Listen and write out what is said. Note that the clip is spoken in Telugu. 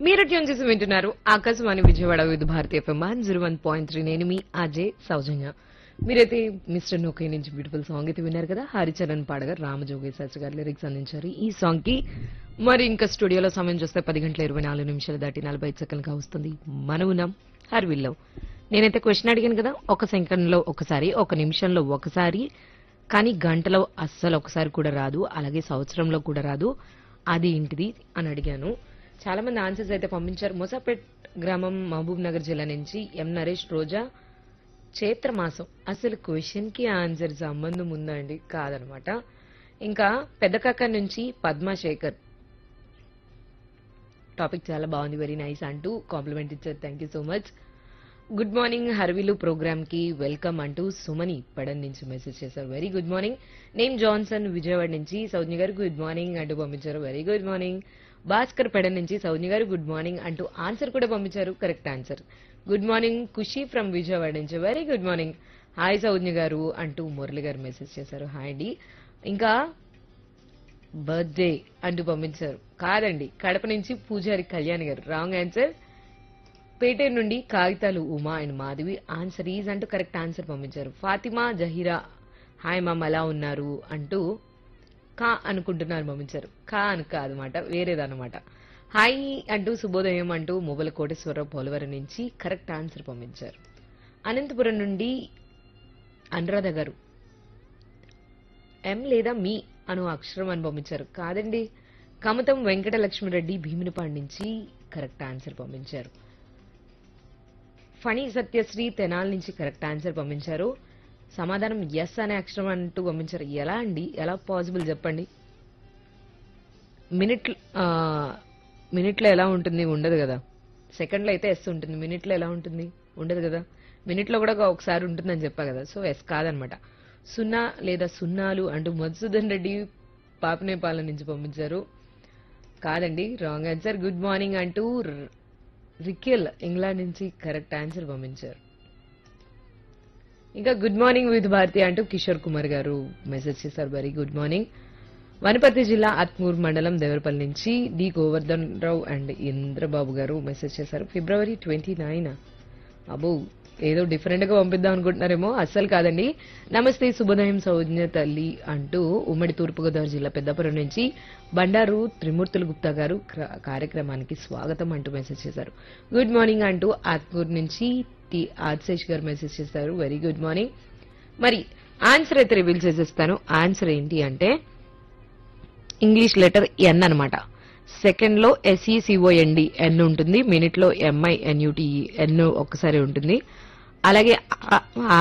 మీరు ట్యూన్ చేసి వింటున్నారు Akashvani Vijayawada Vividh Bharati FM one zero one point three నేను మీ అజయ్ సౌజన్య మీరైతే మిస్టర్ నోకే నుంచి బ్యూటిఫుల్ సాంగ్ అయితే విన్నారు కదా హరిచరణ్ పాడగా రామజోగి శాస్త్రి గారు లిరిక్స్ అందించారు ఈ సాంగ్ కి మరి ఇంకా స్టూడియోలో సమయం చూస్తే పది గంటల ఇరవై నాలుగు నిమిషాలు దాటి నలభై ఐదు సెకండ్లుగా వస్తుంది మన ఉన్నాం హర్విల్లో నేనైతే క్వశ్చన్ అడిగాను కదా ఒక సెకండ్ లో ఒకసారి ఒక నిమిషంలో ఒకసారి కానీ గంటలో అస్సలు ఒకసారి కూడా రాదు అలాగే సంవత్సరంలో కూడా రాదు అది ఏంటిది అని అడిగాను చాలా మంది ఆన్సర్స్ అయితే పంపించారు మొసాపేట్ గ్రామం మహబూబ్ నగర్ జిల్లా నుంచి ఎం నరేష్ రోజా చైత్రమాసం అసలు క్వశ్చన్ కి ఆన్సర్ సంబంధం ఉందా అండి కాదనమాట ఇంకా పెద్దకాక నుంచి పద్మశేఖర్ టాపిక్ చాలా బాగుంది వెరీ నైస్ అంటూ కాంప్లిమెంట్ ఇచ్చారు thank you so much good morning హర్విలు ప్రోగ్రామ్ కి వెల్కమ్ అంటూ సుమని పడన్ నుంచి మెసేజ్ చేశారు very good morning name Johnson Vijayawada నుంచి సౌజ్ఞ గారు గుడ్ మార్నింగ్ అంటూ పంపించారు very good morning Bhaskar Pedana నుంచి సౌజ్ఞ గారు గుడ్ మార్నింగ్ అంటూ ఆన్సర్ కూడా పంపించారు correct answer good morning Khushi from Vijayawada నుంచి very good morning hi Sowgna garu అంటూ మురళి గారు మెసేజ్ చేశారు హాయ్ అండి ఇంకా బర్త్డే అంటూ పంపించారు కాదండి కడప నుంచి పూజారి కళ్యాణ్ గారు రాంగ్ ఆన్సర్ పేటే నుండి కాగితాలు Uma and Madhavi answer is అంటూ కరెక్ట్ ఆన్సర్ పంపించారు ఫాతిమా జహీరా హాయ్ మామ్ ఎలా ఉన్నారు అంటూ కా అనుకుంటున్నారు పంపించారు కా అని కాదనమాట వేరేదన్నమాట హాయ్ అంటూ శుభోదయం అంటూ మొబైల్ కోటేశ్వరరావు పోలవరం నుంచి కరెక్ట్ ఆన్సర్ పంపించారు అనంతపురం నుండి అనురాధ గారు ఎం లేదా మీ అను అక్షరం అని పంపించారు కాదండి కమతం వెంకట లక్ష్మిరెడ్డి భీమునిపాడు నుంచి కరెక్ట్ ఆన్సర్ పంపించారు ఫణి సత్యశ్రీ తెనాల్ నుంచి కరెక్ట్ ఆన్సర్ పంపించారు సమాధానం ఎస్ అనే అక్షరం అంటూ పంపించారు ఎలా అండి ఎలా పాసిబుల్ చెప్పండి మినిట్ మినిట్లో ఎలా ఉంటుంది ఉండదు కదా సెకండ్లో అయితే ఎస్ ఉంటుంది మినిట్లో ఎలా ఉంటుంది ఉండదు కదా మినిట్లో కూడా ఒకసారి ఉంటుందని చెప్పా కదా సో ఎస్ కాదనమాట సున్నా లేదా సున్నాలు అంటూ మధుసూదన్ రెడ్డి పాపనేపాలెం నుంచి పంపించారు కాదండి రాంగ్ ఆన్సర్ గుడ్ మార్నింగ్ అంటూ ర్- రికెల్ ఇంగ్లాండ్ నుంచి కరెక్ట్ ఆన్సర్ పంపించారు ఇంకా గుడ్ మార్నింగ్ విత్ భారతి అంటూ కిషోర్ కుమార్ గారు మెసేజ్ చేశారు వెరీ గుడ్ మార్నింగ్ వనపర్తి జిల్లా ఆత్మూర్ మండలం దేవరపల్లి నుంచి D Govardhan Rao and Indrababu garu message చేశారు ఫిబ్రవరి ట్వంటీ నైన్ అబో ఏదో డిఫరెంట్ గా పంపిద్దాం అనుకుంటున్నారేమో అస్సలు కాదండి నమస్తే శుభోదయం సౌజ్ఞ తల్లి అంటూ ఉమ్మడి తూర్పుగోదావరి జిల్లా పెద్దపురం నుంచి బండారు త్రిమూర్తుల గుప్తా గారు క్ర- కార్యక్రమానికి స్వాగతం అంటూ మెసేజ్ చేశారు గుడ్ మార్నింగ్ అంటూ ఆత్మూర్ నుంచి టి ఆదిశేష్ గారు మెసేజ్ చేశారు వెరీ గుడ్ మార్నింగ్ మరి ఆన్సర్ అయితే రివీల్ చేసేస్తాను ఆన్సర్ ఏంటి అంటే ఇంగ్లీష్ లెటర్ ఎన్ అన్నమాట సెకండ్ లో ఎస్ఈసిఓఎన్డి ఎన్ ఉంటుంది మినిట్ లో ఎంఐ ఎన్యుటిఈ ఎన్ ఒక్కసారి ఉంటుంది అలాగే ఆ-